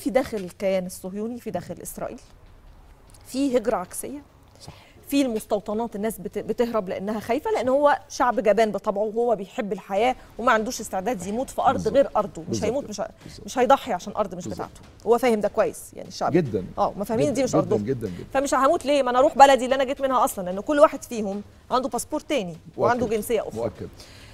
في داخل الكيان الصهيوني في داخل اسرائيل في هجره عكسيه صح في المستوطنات الناس بت- بتهرب لانها خايفه لان هو شعب جبان بطبعه وهو بيحب الحياه وما عندوش استعداد يموت في ارض بالظبط. غير ارضه مش بالظبط. هيموت مش ه- بالظبط. مش هيضحي عشان ارض مش بالظبط. بتاعته هو فاهم ده كويس يعني الشعب جدا اه ما فاهمين دي مش جدا ارضهم جدا جدا فمش هموت ليه ما انا اروح بلدي اللي انا جيت منها اصلا لان كل واحد فيهم عنده باسبور تاني وعنده مؤكد. جنسيه اخرى مؤكد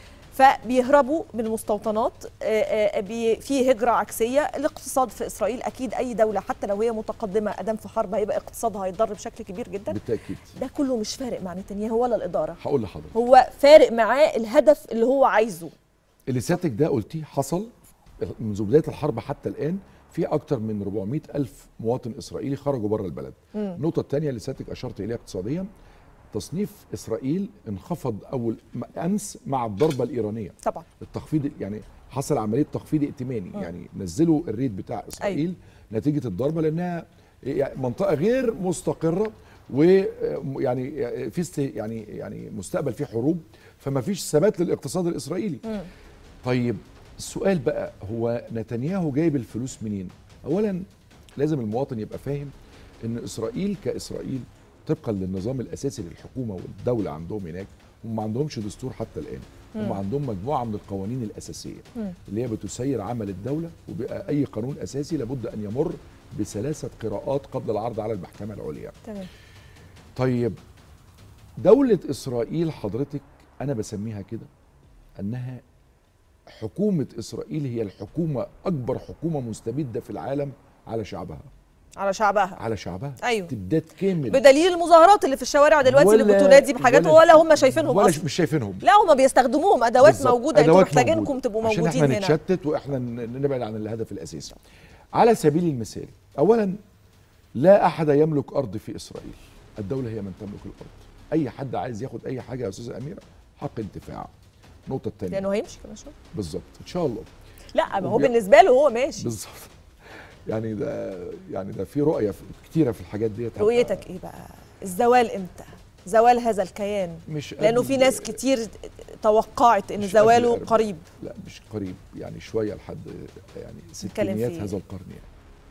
فبيهربوا من المستوطنات آه، آه، بي- في هجره عكسيه الاقتصاد في اسرائيل اكيد اي دوله حتى لو هي متقدمه ادام في حرب هيبقى اقتصادها هيتضر بشكل كبير جدا بالتاكيد ده كله مش فارق مع نتنياهو ولا الاداره هقول لحضرتك هو فارق معاه الهدف اللي هو عايزه اللي سيادتك ده قلتيه حصل منذ بدايه الحرب حتى الان في اكثر من 400 الف مواطن اسرائيلي خرجوا بره البلد النقطه الثانيه اللي سيادتك اشرت اليها اقتصاديا تصنيف اسرائيل انخفض اول امس مع الضربه الايرانيه طبعا التخفيض يعني حصل عمليه تخفيض ائتماني يعني نزلوا الريت بتاع اسرائيل أيوة. نتيجه الضربه لانها يعني منطقه غير مستقره ويعني في است- يعني يعني مستقبل فيه حروب فما فيش ثبات للاقتصاد الاسرائيلي طيب السؤال بقى هو نتنياهو جايب الفلوس منين اولا لازم المواطن يبقى فاهم ان اسرائيل كاسرائيل طبقا للنظام الاساسي للحكومه والدوله عندهم هناك هم ما عندهمش دستور حتى الان هم عندهم مجموعه من القوانين الاساسيه اللي هي بتسير عمل الدوله وبقى اي قانون اساسي لابد ان يمر بثلاثه قراءات قبل العرض على المحكمه العليا تمام طيب دولة إسرائيل حضرتك أنا بسميها كده أنها حكومة إسرائيل هي الحكومة أكبر حكومة مستبدة في العالم على شعبها على شعبها على شعبها أيوة. استبداد كامل بدليل المظاهرات اللي في الشوارع دلوقتي اللي ولا- بتنادي بحاجات ولا- ولا هم شايفينهم ولا اصلا مش شايفينهم لا هم بيستخدموهم ادوات بالظبط. موجوده انتوا أدوات محتاجينكم موجودة. تبقوا عشان موجودين احنا هنا نتشتت واحنا ن- نبعد عن الهدف الاساسي على سبيل المثال اولا لا احد يملك ارض في اسرائيل الدوله هي من تملك الارض اي حد عايز ياخد اي حاجه يا استاذه اميره حق انتفاع النقطه الثانيه لانه هيمشي كمان شويه بالظبط ان شاء الله لا ما هو وبي- بالنسبه له هو ماشي بالظبط يعني ده يعني ده في رؤيه في- كتيره في الحاجات ديت هتبقى رؤيتك ايه بقى الزوال امتى زوال هذا الكيان مش لانه قبل- في ناس كتير توقعت ان مش قبل زواله الأربعين. قريب لا مش قريب يعني شويه لحد يعني نتكلم ستينيات في- هذا القرن يعني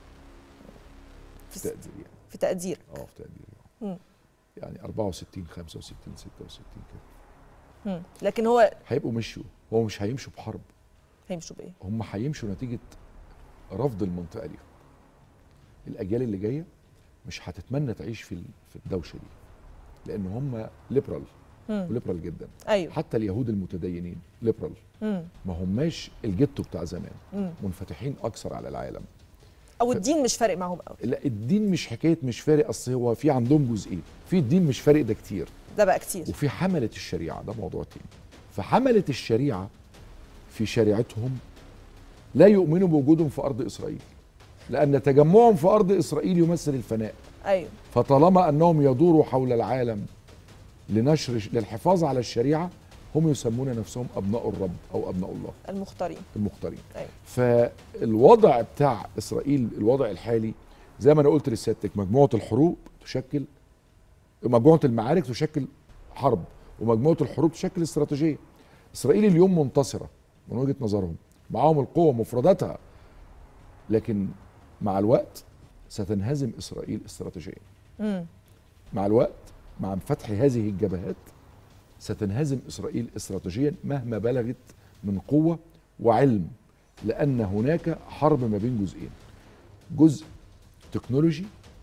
في في, تقدير يعني في تقدير اه في تقدير مم. يعني 64 65 66 كده مم. لكن هو هيبقوا مشوا هو مش هيمشوا بحرب هيمشوا بايه هم هيمشوا نتيجه رفض المنطقه ليهم الاجيال اللي جايه مش هتتمنى تعيش في ال- في الدوشه دي لان هم ليبرال مم. وليبرال جدا ايوه حتى اليهود المتدينين ليبرال مم. ما هماش الجيتو بتاع زمان مم. منفتحين اكثر على العالم او الدين مش فارق معاهم قوي لا الدين مش حكايه مش فارق اصل هو في عندهم جزئين في الدين مش فارق ده كتير ده بقى كتير وفي حملة الشريعة ده موضوع تاني فحملة الشريعة في شريعتهم لا يؤمنوا بوجودهم في أرض إسرائيل لأن تجمعهم في أرض إسرائيل يمثل الفناء ايوه فطالما أنهم يدوروا حول العالم لنشر للحفاظ على الشريعة هم يسمون نفسهم أبناء الرب أو أبناء الله المختارين المختارين ايوه فالوضع بتاع إسرائيل الوضع الحالي زي ما أنا قلت لسيادتك مجموعة الحروب تشكل مجموعة المعارك تشكل حرب ومجموعة الحروب تشكل استراتيجية إسرائيل اليوم منتصرة من وجهة نظرهم معاهم القوة مفرداتها لكن مع الوقت ستنهزم إسرائيل استراتيجيا مم. مع الوقت مع فتح هذه الجبهات ستنهزم إسرائيل استراتيجيا مهما بلغت من قوة وعلم لأن هناك حرب ما بين جزئين جزء تكنولوجي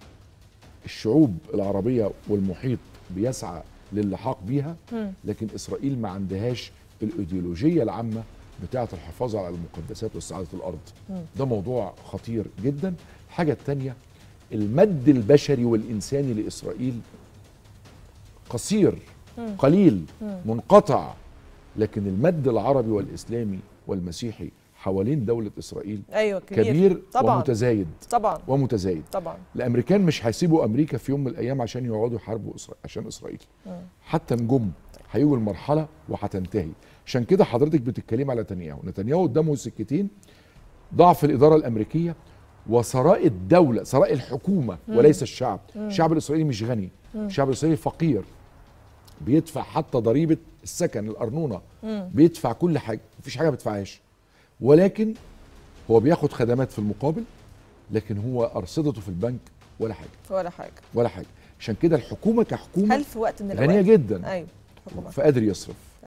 الشعوب العربية والمحيط بيسعى للحاق بيها مم. لكن إسرائيل ما عندهاش الإيديولوجية العامة بتاعة الحفاظ على المقدسات واستعادة الأرض مم. ده موضوع خطير جدا الحاجة التانية المد البشري والإنساني لإسرائيل قصير مم. قليل مم. منقطع لكن المد العربي والإسلامي والمسيحي حوالين دولة إسرائيل ايوه كبير, كبير طبعا ومتزايد طبعا ومتزايد طبعا الامريكان مش هيسيبوا امريكا في يوم من الايام عشان يقعدوا يحاربوا إسرائيل عشان اسرائيل مم. حتى نجم هيجوا المرحله وهتنتهي عشان كده حضرتك بتتكلم على نتنياهو نتنياهو قدامه سكتين ضعف الاداره الامريكيه وثراء الدوله ثراء الحكومه وليس الشعب الشعب الاسرائيلي مش غني الشعب الاسرائيلي فقير بيدفع حتى ضريبه السكن الارنونه مم. بيدفع كل حاجه مفيش حاجه ما بيدفعهاش ولكن هو بياخد خدمات في المقابل لكن هو ارصدته في البنك ولا حاجه ولا حاجه ولا حاجه عشان كده الحكومه كحكومه هل في وقت من غنيه الاوقات جدا ايوه حكومة. فقادر يصرف